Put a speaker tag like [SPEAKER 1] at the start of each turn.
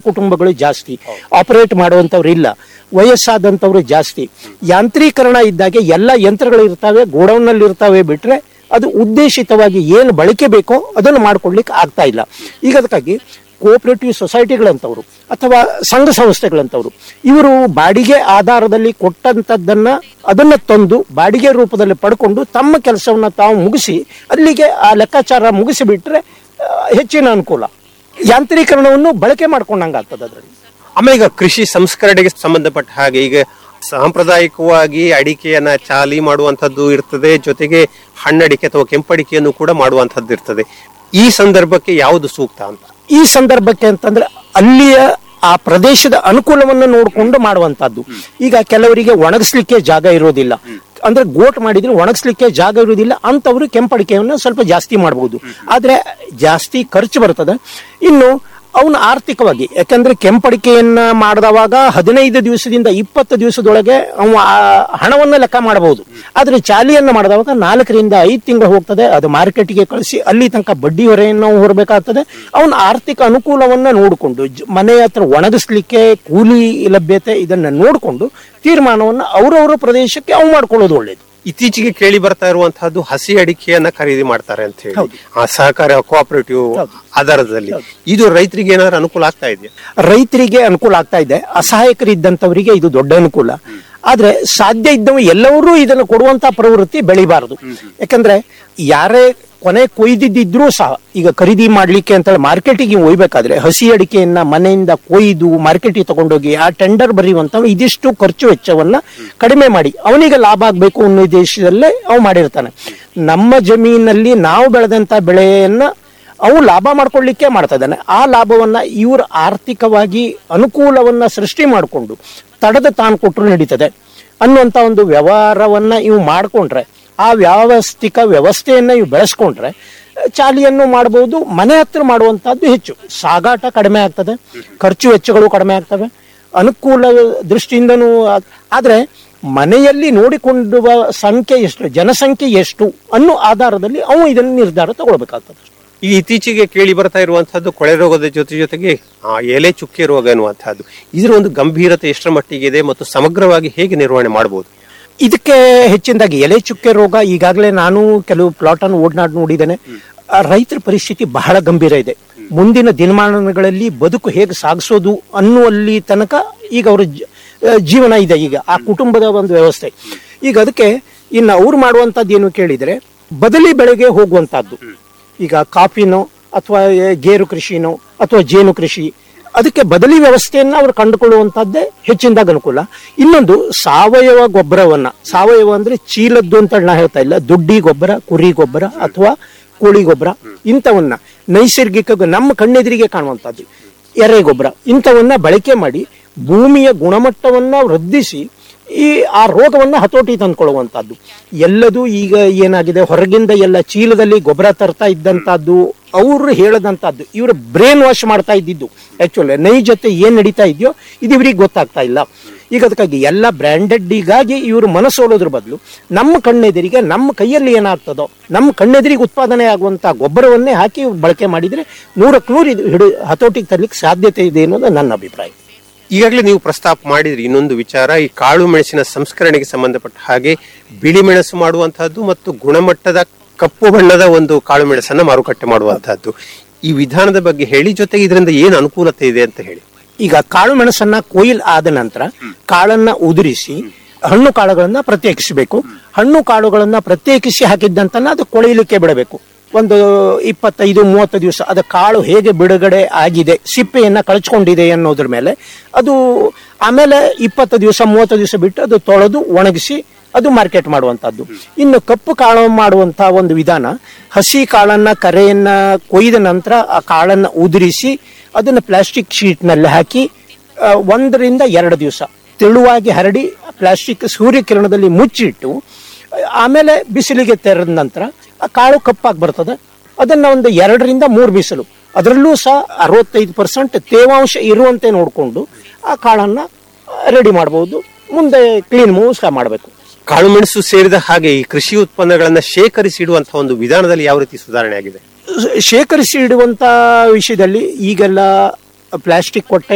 [SPEAKER 1] ಕುಟುಂಬಗಳು ಜಾಸ್ತಿ ಆಪರೇಟ್ ಮಾಡುವಂತವ್ರು ಇಲ್ಲ ವಯಸ್ಸಾದಂತವ್ರು ಜಾಸ್ತಿ ಯಾಂತ್ರೀಕರಣ ಇದ್ದಾಗೆ ಎಲ್ಲ ಯಂತ್ರಗಳು ಇರ್ತವೆ ಗೋಡೌನ್ನಲ್ಲಿ ಇರ್ತವೆ ಬಿಟ್ರೆ ಅದು ಉದ್ದೇಶಿತವಾಗಿ ಏನು ಬಳಕೆ ಬೇಕೋ ಅದನ್ನು ಮಾಡ್ಕೊಡ್ಲಿಕ್ಕೆ ಆಗ್ತಾ ಇಲ್ಲ ಈಗ ಅದಕ್ಕಾಗಿ ಕೋಆಪರೇಟಿವ್ ಸೊಸೈಟಿಗಳಂತವ್ರು ಅಥವಾ ಸಂಘ ಸಂಸ್ಥೆಗಳಂತವ್ರು ಇವರು ಬಾಡಿಗೆ ಆಧಾರದಲ್ಲಿ ಕೊಟ್ಟಂತದ್ದನ್ನ ಅದನ್ನ ತಂದು ಬಾಡಿಗೆ ರೂಪದಲ್ಲಿ ಪಡ್ಕೊಂಡು ತಮ್ಮ ಕೆಲಸವನ್ನ ತಾವು ಮುಗಿಸಿ ಅಲ್ಲಿಗೆ ಆ ಲೆಕ್ಕಾಚಾರ ಮುಗಿಸಿಬಿಟ್ರೆ ಆ, ಹೆಚ್ಚಿನ ಅನುಕೂಲ ಯಾಂತ್ರೀಕರಣವನ್ನು ಬಳಕೆ ಮಾಡ್ಕೊಂಡಂಗಾಗ್ತದೆ ಅದರಲ್ಲಿ
[SPEAKER 2] ಆಮೇಲೆ ಈಗ ಕೃಷಿ ಸಂಸ್ಕರಣೆಗೆ ಸಂಬಂಧಪಟ್ಟ ಹಾಗೆ ಈಗ ಸಾಂಪ್ರದಾಯಿಕವಾಗಿ ಅಡಿಕೆಯನ್ನ ಚಾಲಿ ಮಾಡುವಂತದ್ದು ಇರ್ತದೆ ಜೊತೆಗೆ ಹಣ್ಣಡಿಕೆ ಅಥವಾ ಕೆಂಪಡಿಕೆಯನ್ನು ಕೂಡ ಮಾಡುವಂತದ್ದು ಇರ್ತದೆ ಈ ಸಂದರ್ಭಕ್ಕೆ ಯಾವುದು ಸೂಕ್ತ ಅಂತ
[SPEAKER 1] ಈ ಸಂದರ್ಭಕ್ಕೆ ಅಂತಂದ್ರೆ ಅಲ್ಲಿಯ ಆ ಪ್ರದೇಶದ ಅನುಕೂಲವನ್ನು ನೋಡಿಕೊಂಡು ಮಾಡುವಂತದ್ದು ಈಗ ಕೆಲವರಿಗೆ ಒಣಗಿಸ್ಲಿಕ್ಕೆ ಜಾಗ ಇರೋದಿಲ್ಲ ಅಂದ್ರೆ ಗೋಟ್ ಮಾಡಿದ್ರೆ ಒಣಗಿಸ್ಲಿಕ್ಕೆ ಜಾಗ ಇರೋದಿಲ್ಲ ಅಂತವರು ಕೆಂಪಡಿಕೆಯನ್ನು ಸ್ವಲ್ಪ ಜಾಸ್ತಿ ಮಾಡಬಹುದು ಆದ್ರೆ ಜಾಸ್ತಿ ಖರ್ಚು ಬರ್ತದೆ ಇನ್ನು ಅವನು ಆರ್ಥಿಕವಾಗಿ ಯಾಕಂದ್ರೆ ಕೆಂಪಡಿಕೆಯನ್ನ ಮಾಡಿದವಾಗ ಹದಿನೈದು ದಿವಸದಿಂದ ಇಪ್ಪತ್ತು ದಿವಸದೊಳಗೆ ಅವ ಆ ಹಣವನ್ನ ಲೆಕ್ಕ ಮಾಡಬಹುದು ಆದ್ರೆ ಚಾಲಿಯನ್ನ ಮಾಡಿದವಾಗ ನಾಲ್ಕರಿಂದ ಐದು ತಿಂಗಳು ಹೋಗ್ತದೆ ಅದು ಮಾರ್ಕೆಟ್ಗೆ ಕಳಿಸಿ ಅಲ್ಲಿ ತನಕ ಬಡ್ಡಿ ಹೊರೆಯನ್ನು ಹೊರಬೇಕಾಗ್ತದೆ ಅವನ ಆರ್ಥಿಕ ಅನುಕೂಲವನ್ನ ನೋಡಿಕೊಂಡು ಜ- ಮನೆ ಹತ್ರ ಒಣಗಿಸ್ಲಿಕ್ಕೆ ಕೂಲಿ ಲಭ್ಯತೆ ಇದನ್ನ ನೋಡಿಕೊಂಡು ತೀರ್ಮಾನವನ್ನ ಅವರವರ ಪ್ರದೇಶಕ್ಕೆ ಅವು ಮಾಡ್ಕೊಳ್ಳೋದು ಒಳ್ಳೇದು
[SPEAKER 2] ಇತ್ತೀಚೆಗೆ ಕೇಳಿ ಬರ್ತಾ ಇರುವಂತಹದ್ದು ಹಸಿ ಅಡಿಕೆಯನ್ನ ಖರೀದಿ ಮಾಡ್ತಾರೆ ಅಂತ ಹೇಳಿ ಆ ಸಹಕಾರ ಕೋಆಪರೇಟಿವ್ ಆಧಾರದಲ್ಲಿ ಇದು ರೈತರಿಗೆ ಏನಾದ್ರು ಅನುಕೂಲ ಆಗ್ತಾ ಇದೆಯಾ
[SPEAKER 1] ರೈತರಿಗೆ ಅನುಕೂಲ ಆಗ್ತಾ ಇದೆ ಅಸಹಾಯಕರಿದ್ದಂಥವರಿಗೆ ಇದು ದೊಡ್ಡ ಅನುಕೂಲ ಆದ್ರೆ ಸಾಧ್ಯ ಇದ್ದವ ಎಲ್ಲರೂ ಇದನ್ನು ಕೊಡುವಂತ ಪ್ರವೃತ್ತಿ ಬೆಳಿಬಾರದು ಯಾಕಂದ್ರೆ ಯಾರೇ ಕೊನೆ ಕೊಯ್ದಿದ್ದಿದ್ರೂ ಸಹ ಈಗ ಖರೀದಿ ಮಾಡ್ಲಿಕ್ಕೆ ಅಂತ ಮಾರ್ಕೆಟಿಗೆ ಒಯ್ಬೇಕಾದ್ರೆ ಹಸಿ ಅಡಿಕೆಯನ್ನ ಮನೆಯಿಂದ ಕೊಯ್ದು ಮಾರ್ಕೆಟಿಗೆ ತಗೊಂಡೋಗಿ ಆ ಟೆಂಡರ್ ಬರೆಯುವಂತ ಇದಿಷ್ಟು ಖರ್ಚು ವೆಚ್ಚವನ್ನ ಕಡಿಮೆ ಮಾಡಿ ಅವನಿಗೆ ಲಾಭ ಆಗ್ಬೇಕು ಅನ್ನೋ ಉದ್ದೇಶದಲ್ಲೇ ಅವ್ ಮಾಡಿರ್ತಾನೆ ನಮ್ಮ ಜಮೀನಲ್ಲಿ ನಾವು ಬೆಳೆದಂತ ಬೆಳೆಯನ್ನ ಅವು ಲಾಭ ಮಾಡ್ಕೊಳ್ಳಿಕ್ಕೆ ಮಾಡ್ತಾ ಇದ್ದಾನೆ ಆ ಲಾಭವನ್ನ ಇವರು ಆರ್ಥಿಕವಾಗಿ ಅನುಕೂಲವನ್ನ ಸೃಷ್ಟಿ ಮಾಡಿಕೊಂಡು ತಡೆದ ತಾನು ಕೊಟ್ಟರು ನಡೀತದೆ ಅನ್ನುವಂತ ಒಂದು ವ್ಯವಹಾರವನ್ನ ಇವು ಮಾಡ್ಕೊಂಡ್ರೆ ಆ ವ್ಯಾವಸ್ಥಿಕ ವ್ಯವಸ್ಥೆಯನ್ನ ಇವು ಬೆಳೆಸ್ಕೊಂಡ್ರೆ ಚಾಲಿಯನ್ನು ಮಾಡಬಹುದು ಮನೆ ಹತ್ರ ಮಾಡುವಂತಹದ್ದು ಹೆಚ್ಚು ಸಾಗಾಟ ಕಡಿಮೆ ಆಗ್ತದೆ ಖರ್ಚು ವೆಚ್ಚಗಳು ಕಡಿಮೆ ಆಗ್ತವೆ ಅನುಕೂಲ ದೃಷ್ಟಿಯಿಂದನೂ ಆಗ್- ಆದ್ರೆ ಮನೆಯಲ್ಲಿ ನೋಡಿಕೊಳ್ಳುವ ಸಂಖ್ಯೆ ಎಷ್ಟು ಜನಸಂಖ್ಯೆ ಎಷ್ಟು ಅನ್ನೋ ಆಧಾರದಲ್ಲಿ ಅವು ಇದನ್ನು ನಿರ್ಧಾರ ತಗೊಳ್ಬೇಕಾಗ್ತದೆ
[SPEAKER 2] ಈ ಇತ್ತೀಚೆಗೆ ಕೇಳಿ ಬರ್ತಾ ಇರುವಂತಹದ್ದು ಕೊಳೆ ರೋಗದ ಜೊತೆ ಜೊತೆಗೆ ಆ, ಎಲೆ ಚುಕ್ಕೆ ರೋಗ ಎನ್ನುವಂತಹದ್ದು ಇದರ ಒಂದು ಗಂಭೀರತೆ ಎಷ್ಟರ ಮಟ್ಟಿಗೆ ಇದೆ ಮತ್ತು ಸಮಗ್ರವಾಗಿ ಹೇಗೆ ನಿರ್ವಹಣೆ ಮಾಡಬಹುದು
[SPEAKER 1] ಇದಕ್ಕೆ ಹೆಚ್ಚಿನದಾಗಿ ಎಲೆ ಚುಕ್ಕೆ ರೋಗ ಈಗಾಗಲೇ ನಾನು ಕೆಲವು ಪ್ಲಾಟ್ ಅನ್ನು ಓಡ್ನಾಡ್ ನೋಡಿದ್ದೇನೆ ಆ ರೈತರ ಪರಿಸ್ಥಿತಿ ಬಹಳ ಗಂಭೀರ ಇದೆ ಮುಂದಿನ ದಿನಮಾನಗಳಲ್ಲಿ ಬದುಕು ಹೇಗೆ ಸಾಗಿಸೋದು ಅನ್ನುವಲ್ಲಿ ತನಕ ಈಗ ಅವರ ಜ- ಆ, ಜೀವನ ಇದೆ ಈಗ ಆ ಕುಟುಂಬದ ಒಂದು ವ್ಯವಸ್ಥೆ ಈಗ ಅದಕ್ಕೆ ಇನ್ನು ಅವ್ರು ಮಾಡುವಂತದ್ದು ಏನು ಕೇಳಿದ್ರೆ ಬದಲಿ ಬೆಳೆಗೆ ಹೋಗುವಂತದ್ದು ಈಗ ಕಾಫಿನೋ ಅಥವಾ ಗೇರು ಕೃಷಿನೋ ಅಥವಾ ಜೇನು ಕೃಷಿ ಅದಕ್ಕೆ ಬದಲಿ ವ್ಯವಸ್ಥೆಯನ್ನ ಅವರು ಕಂಡುಕೊಳ್ಳುವಂತದ್ದೇ ಹೆಚ್ಚಿನದಾಗ ಅನುಕೂಲ ಇನ್ನೊಂದು ಸಾವಯವ ಗೊಬ್ಬರವನ್ನ ಸಾವಯವ ಅಂದ್ರೆ ಚೀಲದ್ದು ಅಂತ ನಾ ಹೇಳ್ತಾ ಇಲ್ಲ ದುಡ್ಡಿ ಗೊಬ್ಬರ ಕುರಿ ಗೊಬ್ಬರ ಅಥವಾ ಕೋಳಿ ಗೊಬ್ಬರ ಇಂಥವನ್ನ ನೈಸರ್ಗಿಕ ಗೊ- ನಮ್ಮ ಕಣ್ಣೆದುರಿಗೆ ಕಾಣುವಂತದ್ದು ಎರೆ ಗೊಬ್ಬರ ಇಂಥವನ್ನ ಬಳಕೆ ಮಾಡಿ ಭೂಮಿಯ ಗುಣಮಟ್ಟವನ್ನ ವೃದ್ಧಿಸಿ ಈ ಆ ರೋಗವನ್ನ ಹತೋಟಿ ತಂದ್ಕೊಳ್ಳುವಂತದ್ದು ಎಲ್ಲದೂ ಈಗ ಏನಾಗಿದೆ ಹೊರಗಿಂದ ಎಲ್ಲ ಚೀಲದಲ್ಲಿ ಗೊಬ್ಬರ ತರ್ತಾ ಇದ್ದಂತದ್ದು ಅವರು ಹೇಳದಂತದ್ದು ಇವರು ಬ್ರೇನ್ ವಾಶ್ ಮಾಡ್ತಾ ಇದ್ದಿದ್ದು ಆಕ್ಚುಲಿ ನೈಜತೆ ಏನ್ ನಡೀತಾ ಇದೆಯೋ ಇದು ಇವ್ರಿಗೆ ಗೊತ್ತಾಗ್ತಾ ಇಲ್ಲ ಈಗ ಅದಕ್ಕಾಗಿ ಎಲ್ಲ ಬ್ರ್ಯಾಂಡೆಡ್ಡಿಗಾಗಿ ಇವರು ಮನಸೋಲೋದ್ರ ಬದಲು ನಮ್ಮ ಕಣ್ಣೆದುರಿಗೆ ನಮ್ಮ ಕೈಯಲ್ಲಿ ಏನಾಗ್ತದೋ ನಮ್ಮ ಕಣ್ಣೆದುರಿಗೆ ಉತ್ಪಾದನೆ ಆಗುವಂತ ಗೊಬ್ಬರವನ್ನೇ ಹಾಕಿ ಇವ್ರು ಬಳಕೆ ಮಾಡಿದ್ರೆ ನೂರಕ್ಕೆ ನೂರು ಇದು ಹಿಡಿ ಹತೋಟಿಗೆ ತರಲಿಕ್ಕೆ ಸಾಧ್ಯತೆ ಇದೆ ಅನ್ನೋದು ನನ್ನ ಅಭಿಪ್ರಾಯ
[SPEAKER 2] ಈಗಾಗಲೇ ನೀವು ಪ್ರಸ್ತಾಪ ಮಾಡಿದ್ರಿ ಇನ್ನೊಂದು ವಿಚಾರ ಈ ಕಾಳು ಮೆಣಸಿನ ಸಂಸ್ಕರಣೆಗೆ ಸಂಬಂಧಪಟ್ಟ ಹಾಗೆ ಬಿಳಿ ಮೆಣಸು ಮಾಡುವಂತಹದ್ದು ಮತ್ತು ಗುಣಮಟ್ಟದ ಕಪ್ಪು ಬಣ್ಣದ ಒಂದು ಕಾಳು ಮೆಣಸನ್ನ ಮಾರುಕಟ್ಟೆ ಮಾಡುವಂತಹದ್ದು ಈ ವಿಧಾನದ ಬಗ್ಗೆ ಹೇಳಿ ಜೊತೆಗೆ ಇದರಿಂದ ಏನು ಅನುಕೂಲತೆ ಇದೆ ಅಂತ ಹೇಳಿ
[SPEAKER 1] ಈಗ ಕಾಳು ಮೆಣಸನ್ನ ಕೊಯ್ಲ್ ಆದ ನಂತರ ಕಾಳನ್ನ ಉದುರಿಸಿ ಹಣ್ಣು ಕಾಳುಗಳನ್ನ ಪ್ರತ್ಯೇಕಿಸಬೇಕು ಹಣ್ಣು ಕಾಳುಗಳನ್ನ ಪ್ರತ್ಯೇಕಿಸಿ ಹಾಕಿದ್ದಂತನ್ನ ಅದು ಕೊಳೆಯಲಿಕ್ಕೆ ಬಿಡಬೇಕು ಒಂದು ಇಪ್ಪತ್ತೈದು ಮೂವತ್ತು ದಿವಸ ಅದ ಕಾಳು ಹೇಗೆ ಬಿಡುಗಡೆ ಆಗಿದೆ ಸಿಪ್ಪೆಯನ್ನ ಕಳಚ್ಕೊಂಡಿದೆ ಅನ್ನೋದ್ರ ಮೇಲೆ ಅದು ಆಮೇಲೆ ಇಪ್ಪತ್ತು ದಿವಸ ಮೂವತ್ತು ದಿವಸ ಬಿಟ್ಟು ಅದು ತೊಳೆದು ಒಣಗಿಸಿ ಅದು ಮಾರ್ಕೆಟ್ ಮಾಡುವಂತದ್ದು ಇನ್ನು ಕಪ್ಪು ಕಾಳು ಮಾಡುವಂತ ಒಂದು ವಿಧಾನ ಹಸಿ ಕಾಳನ್ನ ಕರೆಯನ್ನ ಕೊಯ್ದ ನಂತರ ಆ ಕಾಳನ್ನ ಉದುರಿಸಿ ಅದನ್ನು ಪ್ಲಾಸ್ಟಿಕ್ ಶೀಟ್ನಲ್ಲಿ ಹಾಕಿ ಆ, ಒಂದರಿಂದ ಎರಡು ದಿವಸ ತೆಳುವಾಗಿ ಹರಡಿ ಪ್ಲಾಸ್ಟಿಕ್ ಸೂರ್ಯಕಿರಣದಲ್ಲಿ ಮುಚ್ಚಿಟ್ಟು ಆ, ಆಮೇಲೆ ಬಿಸಿಲಿಗೆ ತೆರೆದ ನಂತರ ಆ ಕಾಳು ಕಪ್ಪಾಗಿ ಬರ್ತದೆ ಅದನ್ನ ಒಂದು ಎರಡರಿಂದ ಮೂರು ಬಿಸಿಲು ಅದರಲ್ಲೂ ಸಹ ಅರವತ್ತೈದು ಪರ್ಸೆಂಟ್ ತೇವಾಂಶ ಇರುವಂತೆ ನೋಡಿಕೊಂಡು ಆ ಕಾಳನ್ನ ರೆಡಿ ಮಾಡಬಹುದು ಮುಂದೆ ಕ್ಲೀನ್ ಮೂವ್ ಸಹ ಮಾಡಬೇಕು
[SPEAKER 2] ಕಾಳು ಮೆಣಸು ಸೇರಿದ ಹಾಗೆ ಈ ಕೃಷಿ ಉತ್ಪನ್ನಗಳನ್ನ ಶೇಖರಿಸಿ ಇಡುವಂತಹ ಒಂದು ವಿಧಾನದಲ್ಲಿ ಯಾವ ರೀತಿ ಸುಧಾರಣೆ ಆಗಿದೆ
[SPEAKER 1] ಶೇಖರಿಸಿ ಇಡುವಂತ ವಿಷಯದಲ್ಲಿ ಈಗೆಲ್ಲ ಪ್ಲಾಸ್ಟಿಕ್ ಕೊಟ್ಟೆ